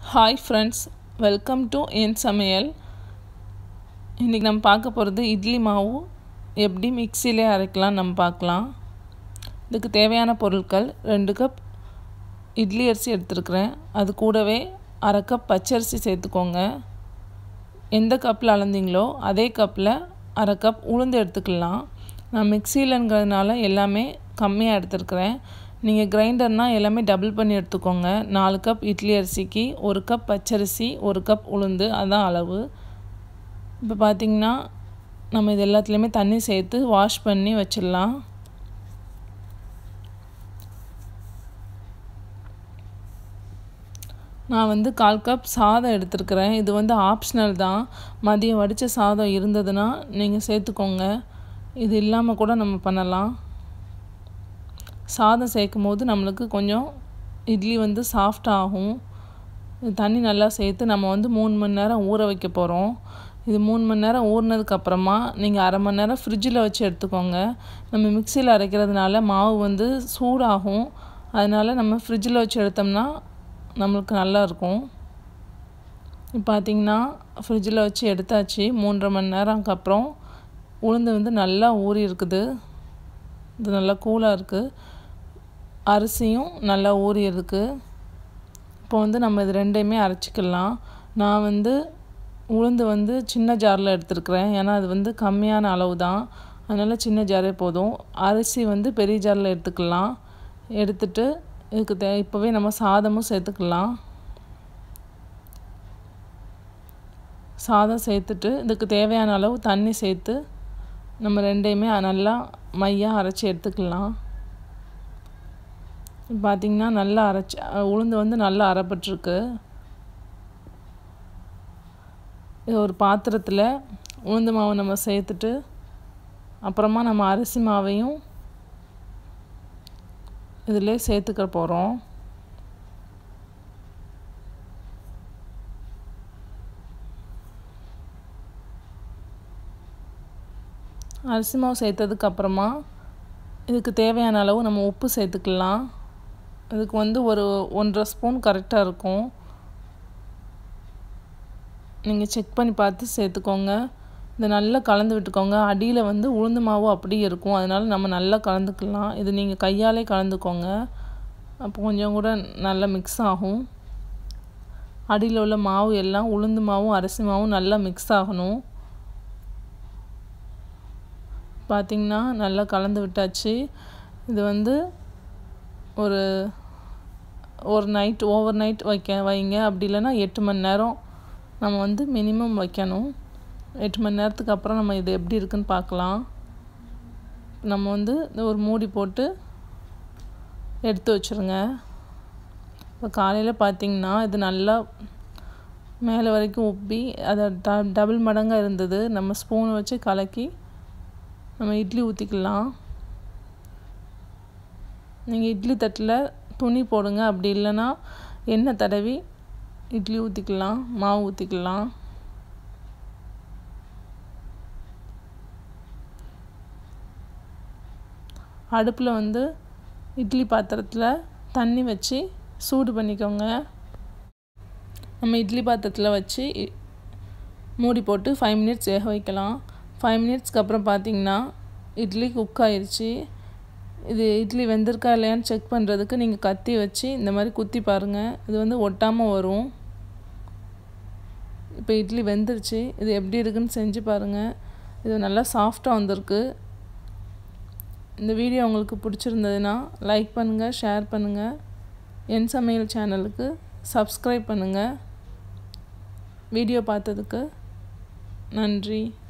hi friends welcome to என் சமையல் இன்றைக்கி நம்ம பார்க்க போகிறது இட்லி மாவு எப்படி மிக்சியிலே அரைக்கலாம் நம்ம பார்க்கலாம் இதுக்கு தேவையான பொருட்கள் ரெண்டு கப் இட்லி அரிசி எடுத்துருக்குறேன் அது கூடவே அரை கப் பச்சரிசி சேர்த்துக்கோங்க எந்த கப்பில் அளந்தீங்களோ அதே கப்பில் அரை கப் உளுந்து எடுத்துக்கலாம் நான் மிக்சியிலங்கிறதுனால எல்லாமே கம்மியாக எடுத்துருக்குறேன் நீங்கள் கிரைண்டர்னால் எல்லாமே டபுள் பண்ணி எடுத்துக்கோங்க நாலு கப் இட்லி அரிசிக்கு ஒரு கப் பச்சரிசி ஒரு கப் உளுந்து அதுதான் அளவு இப்போ பார்த்திங்கன்னா நம்ம இது எல்லாத்துலேயுமே தண்ணி சேர்த்து வாஷ் பண்ணி வச்சிடலாம் நான் வந்து கால் கப் சாதம் எடுத்துருக்கிறேன் இது வந்து ஆப்ஷனல் தான் மதியம் வடித்த சாதம் இருந்ததுன்னா நீங்கள் சேர்த்துக்கோங்க இது இல்லாமல் கூட நம்ம பண்ணலாம் சாதம் சேர்க்கும் போது நம்மளுக்கு கொஞ்சம் இட்லி வந்து சாஃப்ட் ஆகும் தண்ணி நல்லா சேர்த்து நம்ம வந்து மூணு மணி நேரம் ஊற வைக்க போகிறோம் இது மூணு மணி நேரம் ஊறினதுக்கப்புறமா நீங்கள் அரை மணி நேரம் ஃப்ரிட்ஜில் வச்சு எடுத்துக்கோங்க நம்ம மிக்சியில் அரைக்கிறதுனால மாவு வந்து சூடாகும் அதனால் நம்ம ஃப்ரிட்ஜில் வச்சு எடுத்தோம்னா நம்மளுக்கு நல்லா இருக்கும் இப்போ பார்த்திங்கன்னா ஃப்ரிட்ஜில் வச்சு எடுத்தாச்சு மூன்றரை மணி நேரம்க்கு அப்புறம் உளுந்து வந்து நல்லா ஊறி இருக்குது இது நல்லா கூலாக இருக்குது அரிசியும் நல்லா ஊறி இருக்குது இப்போ வந்து நம்ம இது ரெண்டையுமே அரைச்சிக்கலாம் நான் வந்து உளுந்து வந்து சின்ன ஜாரில் எடுத்துருக்குறேன் ஏன்னா அது வந்து கம்மியான அளவு தான் அதனால் சின்ன ஜாரே போதும் அரிசி வந்து பெரிய ஜாரில் எடுத்துக்கலாம் எடுத்துட்டு இதுக்கு தே இப்போவே நம்ம சாதமும் சேர்த்துக்கலாம் சாதம் சேர்த்துட்டு இதுக்கு தேவையான அளவு தண்ணி சேர்த்து நம்ம ரெண்டையுமே நல்லா மையாக அரைச்சி எடுத்துக்கலாம் பார்த்திங்கன்னா நல்லா அரைச்சி உளுந்து வந்து நல்லா அரைப்பட்டிருக்கு இது ஒரு பாத்திரத்தில் உளுந்து மாவு நம்ம சேர்த்துட்டு அப்புறமா நம்ம அரிசி மாவையும் இதிலே சேர்த்துக்க போகிறோம் அரிசி மாவு சேர்த்ததுக்கு அப்புறமா இதுக்கு தேவையான அளவு நம்ம உப்பு சேர்த்துக்கலாம் இதுக்கு வந்து ஒரு ஒன்றரை ஸ்பூன் கரெக்டாக இருக்கும் நீங்கள் செக் பண்ணி பார்த்து சேர்த்துக்கோங்க இதை நல்லா கலந்து விட்டுக்கோங்க அடியில் வந்து உளுந்து மாவு அப்படியே இருக்கும் அதனால் நம்ம நல்லா கலந்துக்கலாம் இது நீங்கள் கையாலே கலந்துக்கோங்க அப்போ கொஞ்சம் கூட நல்லா மிக்ஸ் ஆகும் அடியில் உள்ள மாவு எல்லாம் உளுந்து மாவும் அரிசி மாவும் நல்லா மிக்ஸ் ஆகணும் பார்த்திங்கன்னா நல்லா கலந்து விட்டாச்சு இது வந்து ஒரு ஒரு நைட் ஓவர் நைட் வைக்க வைங்க அப்படி இல்லைன்னா எட்டு மணி நேரம் நம்ம வந்து மினிமம் வைக்கணும் எட்டு மணி நேரத்துக்கு அப்புறம் நம்ம இது எப்படி இருக்குன்னு பார்க்கலாம் நம்ம வந்து ஒரு மூடி போட்டு எடுத்து வச்சுருங்க இப்போ காலையில் பார்த்திங்கன்னா இது நல்லா மேலே வரைக்கும் உப்பி அதை ட டபுள் மடங்காக இருந்தது நம்ம ஸ்பூன் வச்சு கலக்கி நம்ம இட்லி ஊற்றிக்கலாம் நீங்கள் இட்லி தட்டில் துணி போடுங்க அப்படி இல்லைன்னா எண்ணெய் தடவி இட்லி ஊற்றிக்கலாம் மாவு ஊற்றிக்கலாம் அடுப்பில் வந்து இட்லி பாத்திரத்தில் தண்ணி வச்சு சூடு பண்ணிக்கோங்க நம்ம இட்லி பாத்திரத்தில் வச்சு மூடி போட்டு ஃபைவ் மினிட்ஸ் வேக வைக்கலாம் ஃபைவ் மினிட்ஸ்க்கு அப்புறம் பார்த்திங்கன்னா இட்லி குக் ஆயிடுச்சு இது இட்லி வெந்திருக்கா இல்லையான்னு செக் பண்ணுறதுக்கு நீங்கள் கத்தி வச்சு இந்த மாதிரி குத்தி பாருங்கள் இது வந்து ஒட்டாமல் வரும் இப்போ இட்லி வெந்துருச்சு இது எப்படி இருக்குன்னு செஞ்சு பாருங்கள் இது நல்லா சாஃப்டாக வந்திருக்கு இந்த வீடியோ உங்களுக்கு பிடிச்சிருந்ததுன்னா லைக் பண்ணுங்கள் ஷேர் பண்ணுங்கள் என் சமையல் சேனலுக்கு சப்ஸ்கிரைப் பண்ணுங்கள் வீடியோ பார்த்ததுக்கு நன்றி